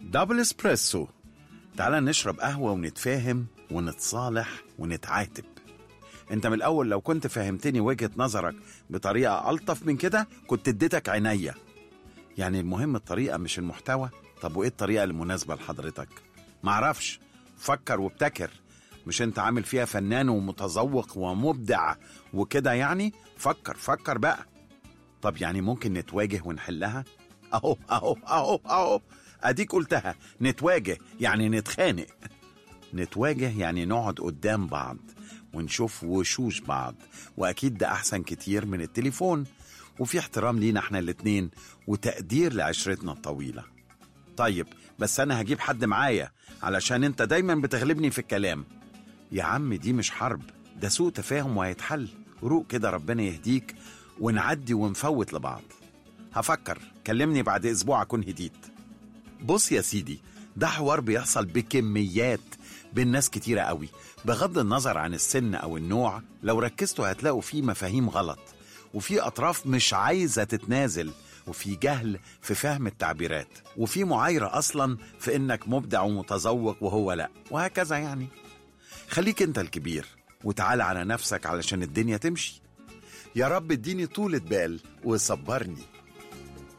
دبل اسبريسو تعال نشرب قهوة ونتفاهم ونتصالح ونتعاتب انت من الاول لو كنت فهمتني وجهة نظرك بطريقة الطف من كده كنت اديتك عينيا يعني المهم الطريقة مش المحتوى طب وايه الطريقة المناسبة لحضرتك معرفش فكر وابتكر مش انت عامل فيها فنان ومتذوق ومبدع وكده يعني فكر فكر بقى طب يعني ممكن نتواجه ونحلها اهو اهو اهو اهو اديك قلتها نتواجه يعني نتخانق نتواجه يعني نقعد قدام بعض ونشوف وشوش بعض واكيد ده احسن كتير من التليفون وفي احترام لينا احنا الاتنين وتقدير لعشرتنا الطويلة طيب بس انا هجيب حد معايا علشان انت دايما بتغلبني في الكلام يا عم دي مش حرب ده سوء تفاهم وهيتحل روق كده ربنا يهديك ونعدي ونفوت لبعض هفكر كلمني بعد اسبوع اكون هديت بص يا سيدي ده حوار بيحصل بكميات بين ناس كتيرة قوي بغض النظر عن السن أو النوع لو ركزتوا هتلاقوا فيه مفاهيم غلط وفي أطراف مش عايزة تتنازل وفي جهل في فهم التعبيرات وفي معايرة أصلا في إنك مبدع ومتذوق وهو لأ وهكذا يعني خليك أنت الكبير وتعال على نفسك علشان الدنيا تمشي يا رب اديني طولة بال وصبرني